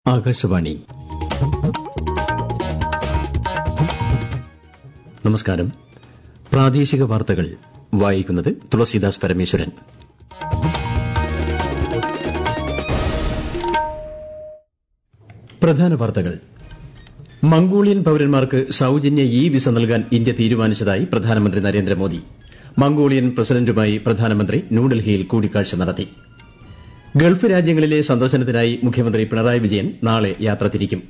ആകാശവാണി നമസ്കാരം പ്രാദേശിക വാർത്തകൾ വായിക്കുന്നത് തുളസീദാസ് പരമേശ്വരൻ പ്രധാന വാർത്തകൾ മംഗോളിയൻ പൌരന്മാർക്ക് സൌജന്യ ഇ വിസ നൽകാൻ ഇന്ത്യ തീരുമാനിച്ചതായി പ്രധാനമന്ത്രി നരേന്ദ്രമോദി മംഗോളിയൻ പ്രസിഡന്റുമായി പ്രധാനമന്ത്രി ന്യൂഡൽഹിയിൽ കൂടിക്കാഴ്ച നടത്തി ഗൾഫ് രാജ്യങ്ങളിലെ സന്ദർശനത്തിനായി മുഖ്യമന്ത്രി പിണറായി വിജയൻ നാളെ യാത്ര തിരിക്കും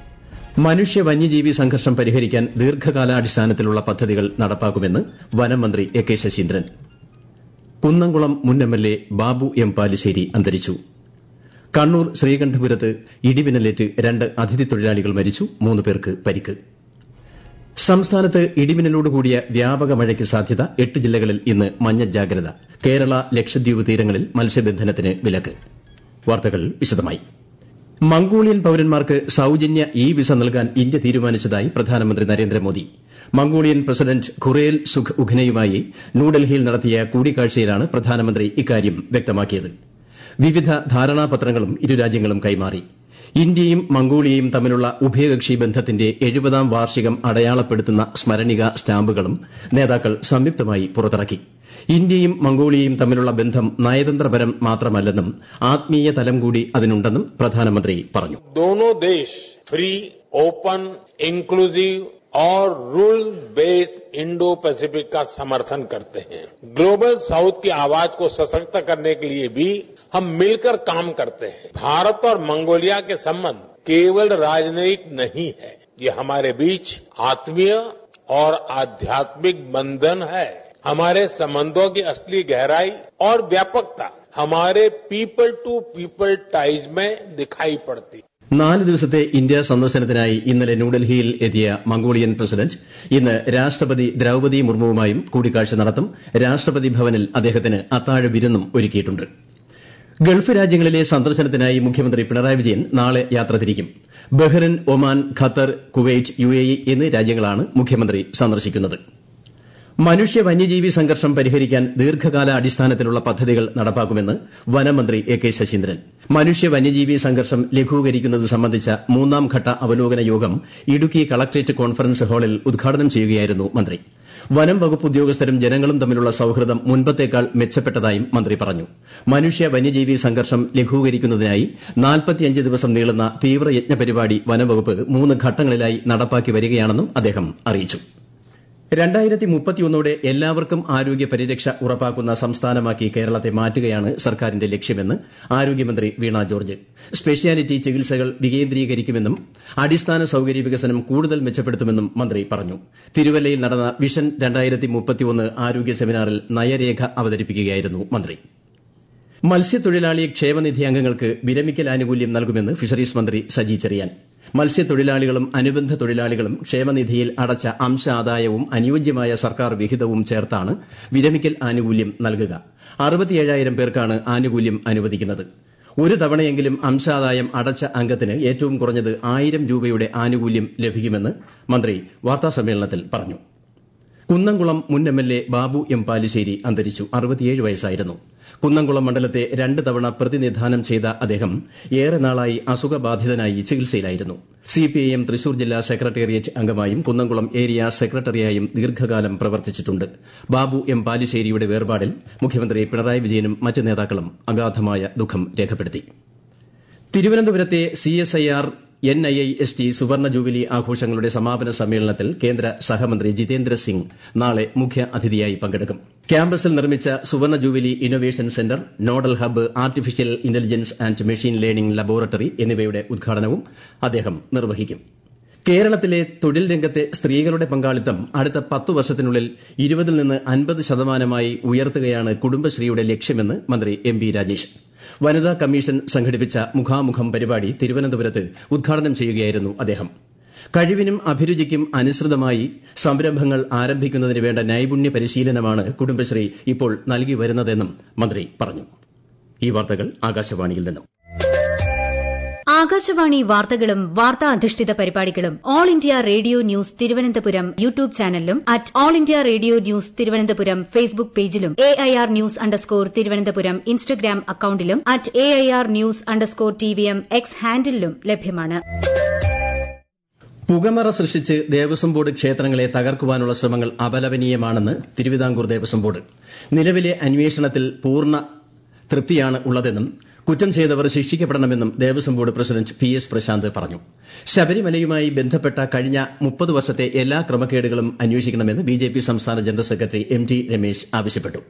മനുഷ്യ വന്യജീവി സംഘർഷം പരിഹരിക്കാൻ ദീർഘകാലാടിസ്ഥാനത്തിലുള്ള പദ്ധതികൾ നടപ്പാക്കുമെന്ന് വനം മന്ത്രി എ കെ ശശീന്ദ്രൻ കുന്നംകുളം മുൻ M L A Babu M Palissery അന്തരിച്ചു കണ്ണൂർ ശ്രീകണ്ഠപുരത്ത് ഇടിമിന്നലേറ്റ് രണ്ട് അതിഥി തൊഴിലാളികൾ മരിച്ചു മൂന്ന് പേർക്ക് പരിക്ക് സംസ്ഥാനത്ത് ഇടിമിന്നലോടുകൂടിയ വ്യാപക മഴയ്ക്ക് സാധ്യത എട്ട് ജില്ലകളിൽ ഇന്ന് മഞ്ഞ ജാഗ്രത കേരള ലക്ഷദ്വീപ് തീരങ്ങളിൽ മത്സ്യബന്ധനത്തിന് വിലക്ക് വാർത്തകൾ വിശദമായി മംഗോളിയൻ പൌരന്മാർക്ക് സൌജന്യ ഇ വിസ നൽകാൻ ഇന്ത്യ തീരുമാനിച്ചതായി പ്രധാനമന്ത്രി നരേന്ദ്രമോദി മംഗോളിയൻ പ്രസിഡന്റ് ഖുറേൽ സുഖ് ഉഖ്നയുമായി ന്യൂഡൽഹിയിൽ നടത്തിയ കൂടിക്കാഴ്ചയിലാണ് പ്രധാനമന്ത്രി ഇക്കാര്യം വ്യക്തമാക്കിയത് വിവിധ ധാരണാപത്രങ്ങളും ഇരു രാജ്യങ്ങളും കൈമാറി ഇന്ത്യയും മംഗോളിയയും തമ്മിലുള്ള ഉഭയകക്ഷി ബന്ധത്തിന്റെ എഴുപതാം വാർഷികം അടയാളപ്പെടുത്തുന്ന സ്മരണിക സ്റ്റാമ്പുകളും നേതാക്കൾ സംയുക്തമായി പുറത്തിറക്കി ഇന്ത്യയും മംഗോളിയയും തമ്മിലുള്ള ബന്ധം നയതന്ത്രപരം മാത്രമല്ലെന്നും ആത്മീയ തലം കൂടി അതിനുണ്ടെന്നും പ്രധാനമന്ത്രി പറഞ്ഞു दोनों देश फ्री ओपन इंक्लूसिव और रूल बेस्ड इंडो पैसिफिक का समर्थन करते हैं ग्लोबल साउथ की आवाज को सशक्त करने के लिए भी हम मिलकर काम करते हैं भारत और मंगोलिया के संबंध केवल राजनयिक नहीं है ये हमारे बीच आत्मीय और आध्यात्मिक बंधन है हमारे संबंधों की असली गहराई और व्यापकता हमारे पीपल टू पीपल टाइज में दिखाई पड़ती നാല് ദിവസത്തെ ഇന്ത്യ സന്ദർശനത്തിനായി ഇന്നലെ ന്യൂഡൽഹിയിൽ എത്തിയ മംഗോളിയൻ പ്രസിഡന്റ് ഇന്ന് രാഷ്ട്രപതി ദ്രൌപതി മുർമുവുമായും കൂടിക്കാഴ്ച നടത്തും രാഷ്ട്രപതി ഭവനിൽ അദ്ദേഹത്തിന് അത്താഴ വിരുന്നും ഒരുക്കിയിട്ടുണ്ട് ഗൾഫ് രാജ്യങ്ങളിലെ സന്ദർശനത്തിനായി മുഖ്യമന്ത്രി പിണറായി വിജയൻ നാളെ യാത്ര തിരിക്കും Bahrain Oman Qatar Kuwait UAE എന്നീ രാജ്യങ്ങളാണ് മുഖ്യമന്ത്രി സന്ദർശിക്കുന്നത് മനുഷ്യ വന്യജീവി സംഘർഷം പരിഹരിക്കാൻ ദീർഘകാല അടിസ്ഥാനത്തിലുള്ള പദ്ധതികൾ നടപ്പാക്കുമെന്ന് വനമന്ത്രി എ കെ ശശീന്ദ്രൻ മനുഷ്യ വന്യജീവി സംഘർഷം ലഘൂകരിക്കുന്നത് സംബന്ധിച്ച മൂന്നാം ഘട്ട അവലോകന യോഗം ഇടുക്കി കളക്ട്രേറ്റ് കോൺഫറൻസ് ഹാളിൽ ഉദ്ഘാടനം ചെയ്യുകയായിരുന്നു മന്ത്രി വനം വകുപ്പ് ഉദ്യോഗസ്ഥരും ജനങ്ങളും തമ്മിലുള്ള സൌഹൃദം മുൻപത്തേക്കാൾ മെച്ചപ്പെട്ടതായും മന്ത്രി പറഞ്ഞു മനുഷ്യ വന്യജീവി സംഘർഷം ലഘൂകരിക്കുന്നതിനായി ദിവസം നീളുന്ന തീവ്രയജ്ഞ പരിപാടി വനംവകുപ്പ് മൂന്ന് ഘട്ടങ്ങളിലായി നടപ്പാക്കി വരികയാണെന്നും അദ്ദേഹം അറിയിച്ചു രണ്ടായിരത്തി മുപ്പത്തിയൊന്നോടെ എല്ലാവർക്കും ആരോഗ്യ പരിരക്ഷ ഉറപ്പാക്കുന്ന സംസ്ഥാനമാക്കി കേരളത്തെ മാറ്റുകയാണ് സർക്കാരിന്റെ ലക്ഷ്യമെന്ന് ആരോഗ്യമന്ത്രി വീണ ജോർജ് സ്പെഷ്യാലിറ്റി ചികിത്സകൾ വികേന്ദ്രീകരിക്കുമെന്നും അടിസ്ഥാന സൌകര്യ വികസനം കൂടുതൽ മെച്ചപ്പെടുത്തുമെന്നും മന്ത്രി പറഞ്ഞു തിരുവല്ലയിൽ നടന്ന വിഷൻ രണ്ടായിരത്തി മുപ്പത്തിയൊന്ന് ആരോഗ്യ സെമിനാറിൽ നയരേഖ അവതരിപ്പിക്കുകയായിരുന്നു മന്ത്രി മത്സ്യത്തൊഴിലാളി ക്ഷേമനിധി അംഗങ്ങൾക്ക് വിരമിക്കൽ ആനുകൂല്യം നൽകുമെന്ന് ഫിഷറീസ് മന്ത്രി സജി ചെറിയാൻ മത്സ്യത്തൊഴിലാളികളും അനുബന്ധ തൊഴിലാളികളും ക്ഷേമനിധിയിൽ അടച്ച അംശ ആദായവും അനുയോജ്യമായ സർക്കാർ വിഹിതവും ചേർത്താണ് വിരമിക്കൽ ആനുകൂല്യം നൽകുക അറുപത്തിയേഴായിരം പേർക്കാണ് ആനുകൂല്യം അനുവദിക്കുന്നത് ഒരു തവണയെങ്കിലും അംശാദായം അടച്ച അംഗത്തിന് ഏറ്റവും കുറഞ്ഞത് ആയിരം രൂപയുടെ ആനുകൂല്യം ലഭിക്കുമെന്ന് മന്ത്രി വാർത്താസമ്മേളനത്തിൽ പറഞ്ഞു കുന്നംകുളം മുൻ M L A Babu M Palissery അന്തരിച്ചു അറുപത്തിയേഴ് വയസ്സായിരുന്നു കുന്നംകുളം മണ്ഡലത്തെ രണ്ട് തവണ പ്രതിനിധാനം ചെയ്ത അദ്ദേഹം ഏറെ നാളായി അസുഖബാധിതനായി ചികിത്സയിലായിരുന്നു സിപിഐഎം തൃശൂർ ജില്ലാ സെക്രട്ടേറിയറ്റ് അംഗമായും കുന്നംകുളം ഏരിയ സെക്രട്ടറിയായും ദീർഘകാലം പ്രവർത്തിച്ചിട്ടുണ്ട് ബാബു എം പാലിശ്ശേരിയുടെ വേർപാടിൽ മുഖ്യമന്ത്രി പിണറായി വിജയനും മറ്റ് നേതാക്കളും അഗാധമായ ദുഃഖം രേഖപ്പെടുത്തി തിരുവനന്തപുരത്തെ CSIR N I I S T സുവർണ ജൂബിലി ആഘോഷങ്ങളുടെ സമാപന സമ്മേളനത്തിൽ കേന്ദ്ര സഹമന്ത്രി ജിതേന്ദ്ര സിംഗ് നാളെ മുഖ്യ അതിഥിയായി പങ്കെടുക്കും ക്യാമ്പസിൽ നിർമ്മിച്ച സുവർണ jubilee innovation centre nodal hub artificial intelligence and machine learning laboratory എന്നിവയുടെ ഉദ്ഘാടനവും അദ്ദേഹം നിർവഹിക്കും കേരളത്തിലെ തൊഴിൽ രംഗത്തെ സ്ത്രീകളുടെ പങ്കാളിത്തം അടുത്ത പത്തു വർഷത്തിനുള്ളിൽ ഇരുപതിൽ നിന്ന് അൻപത് ശതമാനമായി ഉയർത്തുകയാണ് കുടുംബശ്രീയുടെ ലക്ഷ്യമെന്ന് മന്ത്രി എം പി രാജേഷ് വനിതാ കമ്മീഷൻ സംഘടിപ്പിച്ച മുഖാമുഖം പരിപാടി തിരുവനന്തപുരത്ത് ഉദ്ഘാടനം ചെയ്യുകയായിരുന്നു അദ്ദേഹം കഴിവിനും അഭിരുചിക്കും അനുസൃതമായി സംരംഭങ്ങൾ ആരംഭിക്കുന്നതിന് വേണ്ട നൈപുണ്യ പരിശീലനമാണ് കുടുംബശ്രീ ഇപ്പോൾ നൽകി വരുന്നതെന്നും മന്ത്രി പറഞ്ഞു ഈ വാർത്തകൾ ആകാശവാണിയിൽ നിന്നും ആകാശവാണി വാർത്തകളും വാർത്താ അധിഷ്ഠിത പരിപാടികളും all India radio news Thiruvananthapuram YouTube ചാനലിലും at all India radio news Thiruvananthapuram Facebook പേജിലും A I R news underscore Thiruvananthapuram Instagram അക്കൌണ്ടിലും at A I R news underscore T V M X ഹാൻഡിലും ലഭ്യമാണ് പുകമറ സൃഷ്ടിച്ച് ദേവസ്വം ബോർഡ് ക്ഷേത്രങ്ങളെ തകർക്കുവാനുള്ള ശ്രമങ്ങൾ അപലപനീയമാണെന്ന് തിരുവിതാംകൂർ ദേവസ്വം ബോർഡ് നിലവിലെ അന്വേഷണത്തിൽ പൂർണ്ണ തൃപ്തിയാണ് ഉള്ളതെന്നും കുറ്റം ചെയ്തവർ ശിക്ഷിക്കപ്പെടണമെന്നും Devaswom board president P S Prashanth പറഞ്ഞു ശബരിമലയുമായി ബന്ധപ്പെട്ട കഴിഞ്ഞ മുപ്പത് വർഷത്തെ എല്ലാ ക്രമക്കേടുകളും അന്വേഷിക്കണമെന്ന് ബിജെപി സംസ്ഥാന general secretary M T Ramesh ആവശ്യപ്പെട്ടു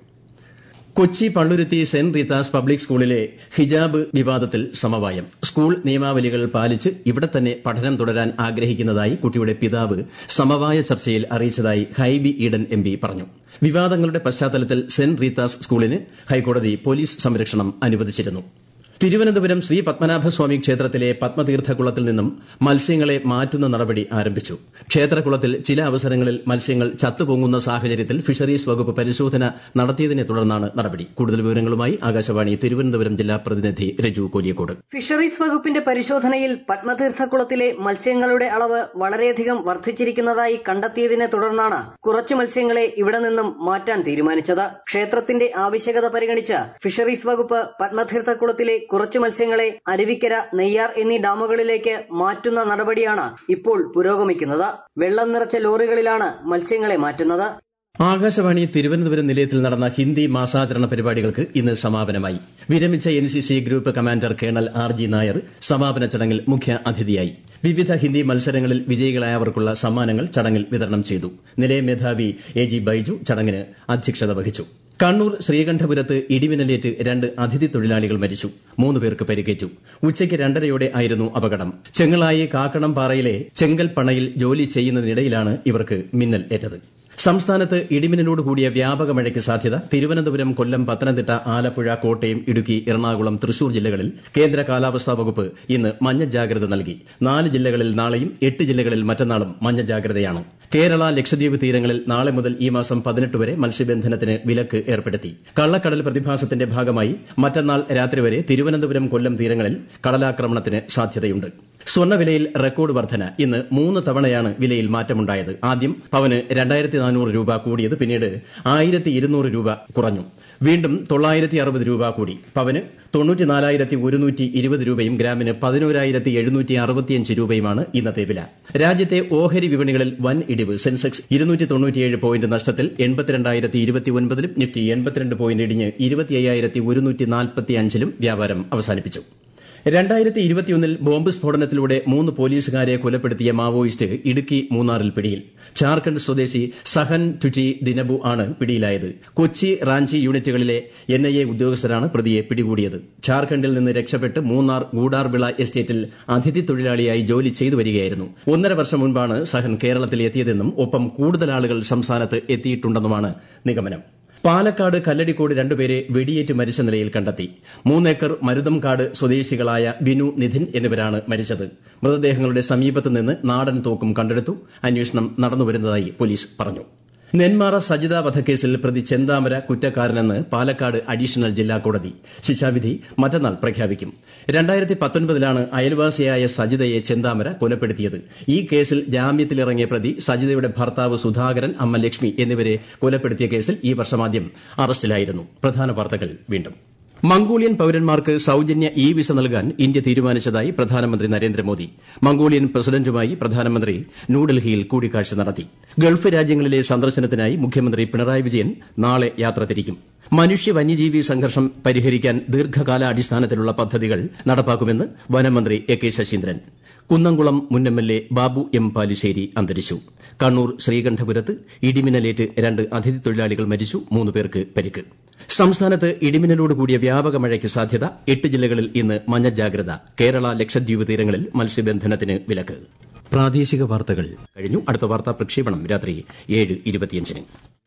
Kochi Palluruthy saint Rita's public സ്കൂളിലെ ഹിജാബ് വിവാദത്തിൽ സമവായം സ്കൂൾ നിയമാവലികൾ പാലിച്ച് ഇവിടെ തന്നെ പഠനം തുടരാൻ ആഗ്രഹിക്കുന്നതായി കുട്ടിയുടെ പിതാവ് സമവായ ചർച്ചയിൽ അറിയിച്ചതായി ഹൈബി ഈഡൻ എം പറഞ്ഞു വിവാദങ്ങളുടെ പശ്ചാത്തലത്തിൽ സെന്റ് റീതാസ് സ്കൂളിന് ഹൈക്കോടതി പോലീസ് സംരക്ഷണം അനുവദിച്ചിരുന്നു തിരുവനന്തപുരം ശ്രീ പത്മനാഭസ്വാമി ക്ഷേത്രത്തിലെ പത്മതീർത്ഥകുളത്തിൽ നിന്നും മത്സ്യങ്ങളെ മാറ്റുന്ന നടപടി ആരംഭിച്ചു ക്ഷേത്രകുളത്തിൽ ചില അവസരങ്ങളിൽ മത്സ്യങ്ങൾ ചത്തുപൊങ്ങുന്ന സാഹചര്യത്തിൽ ഫിഷറീസ് വകുപ്പ് പരിശോധന നടത്തിയതിനെ തുടർന്നാണ് നടപടി കൂടുതൽ വിവരങ്ങളുമായി ആകാശവാണി തിരുവനന്തപുരം ജില്ലാ പ്രതിനിധി രജു കോലിയക്കോട് ഫിഷറീസ് വകുപ്പിന്റെ പരിശോധനയിൽ പത്മതീർത്ഥക്കുളത്തിലെ മത്സ്യങ്ങളുടെ അളവ് വളരെയധികം വർദ്ധിച്ചിരിക്കുന്നതായി കണ്ടെത്തിയതിനെ തുടർന്നാണ് കുറച്ചു മത്സ്യങ്ങളെ ഇവിടെ നിന്നും മാറ്റാൻ തീരുമാനിച്ചത് ക്ഷേത്രത്തിന്റെ ആവശ്യകത പരിഗണിച്ച് ഫിഷറീസ് വകുപ്പ് പത്മതീർത്ഥക്കുളത്തിലെ കുറച്ചു മത്സ്യങ്ങളെ അരുവിക്കര നെയ്യാർ എന്നീ ഡാമുകളിലേക്ക് മാറ്റുന്ന നടപടിയാണ് ഇപ്പോൾ പുരോഗമിക്കുന്നത് വെള്ളം നിറച്ച ലോറികളിലാണ് മത്സ്യങ്ങളെ മാറ്റുന്നത് ആകാശവാണി തിരുവനന്തപുരം നിലയത്തിൽ നടന്ന ഹിന്ദി മാസാചരണ പരിപാടികൾക്ക് ഇന്ന് സമാപനമായി വിരമിച്ച NCC group commander colonel R G Nair സമാപന ചടങ്ങിൽ മുഖ്യ അതിഥിയായി വിവിധ ഹിന്ദി മത്സരങ്ങളിൽ വിജയികളായവർക്കുള്ള സമ്മാനങ്ങൾ ചടങ്ങിൽ വിതരണം ചെയ്തു നിലയ മേധാവി എ ജി ബൈജു ചടങ്ങിന് അധ്യക്ഷത വഹിച്ചു കണ്ണൂർ ശ്രീകണ്ഠപുരത്ത് ഇടിമിന്നലേറ്റ് രണ്ട് അതിഥി തൊഴിലാളികൾ മരിച്ചു മൂന്ന് പേർക്ക് പരിക്കേറ്റു ഉച്ചയ്ക്ക് രണ്ടരയോടെ ആയിരുന്നു അപകടം ചെങ്ങളായി കാക്കണം പാറയിലെ ചെങ്കൽപ്പണയിൽ ജോലി ചെയ്യുന്നതിനിടയിലാണ് ഇവർക്ക് മിന്നൽ ഏറ്റത് സംസ്ഥാനത്ത് ഇടിമിന്നലോട് കൂടിയ വ്യാപക മഴയ്ക്ക് സാധ്യത തിരുവനന്തപുരം കൊല്ലം പത്തനംതിട്ട ആലപ്പുഴ കോട്ടയം ഇടുക്കി എറണാകുളം തൃശൂർ ജില്ലകളിൽ കേന്ദ്ര കാലാവസ്ഥാ വകുപ്പ് ഇന്ന് മഞ്ഞ ജാഗ്രത നൽകി നാല് ജില്ലകളിൽ നാളെയും എട്ട് ജില്ലകളിൽ മറ്റന്നാളും മഞ്ഞ ജാഗ്രതയാണ് കേരള ലക്ഷദ്വീപ് തീരങ്ങളിൽ നാളെ മുതൽ ഈ മാസം പതിനെട്ട് വരെ മത്സ്യബന്ധനത്തിന് വിലക്ക് ഏർപ്പെടുത്തി കള്ളക്കടൽ പ്രതിഭാസത്തിന്റെ ഭാഗമായി മറ്റന്നാൾ രാത്രി വരെ തിരുവനന്തപുരം കൊല്ലം തീരങ്ങളിൽ കടലാക്രമണത്തിന് സാധ്യതയുണ്ട് സ്വർണ്ണവിലയിൽ റെക്കോർഡ് വർധന ഇന്ന് മൂന്ന് തവണയാണ് വിലയിൽ മാറ്റമുണ്ടായത് ആദ്യം പവന് രണ്ടായിരത്തി നാനൂറ് രൂപ കൂടിയത് പിന്നീട് ആയിരത്തി ഇരുന്നൂറ് രൂപ കുറഞ്ഞു വീണ്ടും തൊള്ളായിരത്തി അറുപത് രൂപ കൂടി പവന് തൊണ്ണൂറ്റിനാലായിരത്തി ഒരുന്നൂറ്റി ഇരുപത് രൂപയും ഗ്രാമിന് പതിനോരായിരത്തി എഴുന്നൂറ്റി അറുപത്തിയഞ്ച് രൂപയുമാണ് ഇന്നത്തെ വില രാജ്യത്തെ ഓഹരി വിപണികളിൽ വൻ ഇടിവ് സെൻസെക്സ് ഇരുന്നൂറ്റി തൊണ്ണൂറ്റിയേഴ് പോയിന്റ് നഷ്ടത്തിൽ എൺപത്തിരണ്ടായിരത്തി ഇരുപത്തി ഒൻപതിലും നിഫ്റ്റി എൺപത്തിരണ്ട് പോയിന്റ് ഇടിഞ്ഞ് ഇരുപത്തി അയ്യായിരത്തി ഒരുന്നൂറ്റി നാൽപ്പത്തി അഞ്ചിലും വ്യാപാരം അവസാനിപ്പിച്ചു രണ്ടായിരത്തി ഇരുപത്തിയൊന്നിൽ ബോംബ് സ്ഫോടനത്തിലൂടെ മൂന്ന് പോലീസുകാരെ കൊലപ്പെടുത്തിയ മാവോയിസ്റ്റ് ഇടുക്കി മൂന്നാറിൽ പിടിയിൽ ഝാർഖണ്ഡ് സ്വദേശി സഹൻ ടുചി ദിനബു ആണ് പിടിയിലായത് കൊച്ചി റാഞ്ചി യൂണിറ്റുകളിലെ എൻ ഐ എ ഉദ്യോഗസ്ഥരാണ് പ്രതിയെ പിടികൂടിയത് ഝാർഖണ്ഡിൽ നിന്ന് രക്ഷപ്പെട്ട് മൂന്നാർ ഗൂഡാർവിള എസ്റ്റേറ്റിൽ അതിഥി തൊഴിലാളിയായി ജോലി ചെയ്തു വരികയായിരുന്നു ഒന്നര വർഷം മുൻപാണ് സഹൻ കേരളത്തിൽ എത്തിയതെന്നും ഒപ്പം കൂടുതൽ ആളുകൾ സംസ്ഥാനത്ത് എത്തിയിട്ടുണ്ടെന്നുമാണ് നിഗമനം പാലക്കാട് കല്ലടിക്കോട് രണ്ടുപേരെ വെടിയേറ്റ് മരിച്ച നിലയിൽ കണ്ടെത്തി മൂന്നേക്കർ മരുതംകാട് സ്വദേശികളായ ബിനു നിധിൻ എന്നിവരാണ് മരിച്ചത് മൃതദേഹങ്ങളുടെ സമീപത്ത് നിന്ന് നാടൻ തോക്കും കണ്ടെടുത്തു അന്വേഷണം നടന്നുവരുന്നതായി പോലീസ് പറഞ്ഞു നെന്മാറ സജിത വധക്കേസിൽ പ്രതി ചെന്താമര കുറ്റക്കാരനെന്ന് പാലക്കാട് അഡീഷണൽ ജില്ലാ കോടതി ശിക്ഷാവിധി മറ്റന്നാൾ പ്രഖ്യാപിക്കും രണ്ടായിരത്തി പത്തൊൻപതിലാണ് അയൽവാസിയായ സജിതയെ ചെന്താമര കൊലപ്പെടുത്തിയത് ഈ കേസിൽ ജാമ്യത്തിലിറങ്ങിയ പ്രതി സജിതയുടെ ഭർത്താവ് സുധാകരൻ അമ്മ ലക്ഷ്മി എന്നിവരെ കൊലപ്പെടുത്തിയ കേസിൽ ഈ വർഷമാദ്യം അറസ്റ്റിലായിരുന്നു പ്രധാന വാർത്തകൾ വീണ്ടും മംഗോളിയൻ പൌരന്മാർക്ക് സൌജന്യ ഇ വിസ നൽകാൻ ഇന്ത്യ തീരുമാനിച്ചതായി പ്രധാനമന്ത്രി നരേന്ദ്രമോദി മംഗോളിയൻ പ്രസിഡന്റുമായി പ്രധാനമന്ത്രി ന്യൂഡൽഹിയിൽ കൂടിക്കാഴ്ച നടത്തി ഗൾഫ് രാജ്യങ്ങളിലെ സന്ദർശനത്തിനായി മുഖ്യമന്ത്രി പിണറായി വിജയൻ നാളെ യാത്ര തിരിക്കും മനുഷ്യ വന്യജീവി സംഘർഷം പരിഹരിക്കാൻ ദീർഘകാലാടിസ്ഥാനത്തിലുള്ള പദ്ധതികൾ നടപ്പാക്കുമെന്ന് വനമന്ത്രി എ കെ ശശീന്ദ്രൻ കുന്നംകുളം മുൻ M L A Babu M Palissery അന്തരിച്ചു കണ്ണൂർ ശ്രീകണ്ഠപുരത്ത് ഇടിമിന്നലേറ്റ് രണ്ട് അതിഥി തൊഴിലാളികൾ മരിച്ചു മൂന്ന് പേർക്ക് പരിക്ക് സംസ്ഥാനത്ത് ഇടിമിന്നലോട് കൂടിയ വ്യാപക മഴയ്ക്ക് സാധ്യത എട്ട് ജില്ലകളിൽ ഇന്ന് മഞ്ഞ ജാഗ്രത കേരള ലക്ഷദ്വീപ് തീരങ്ങളിൽ മത്സ്യബന്ധനത്തിന് വിലക്ക് പ്രാദേശിക വാർത്തകൾ കഴിഞ്ഞു അടുത്ത വാർത്താ പ്രക്ഷേപണം രാത്രി ഏഴ് ഇരുപത്തിയഞ്ചിന്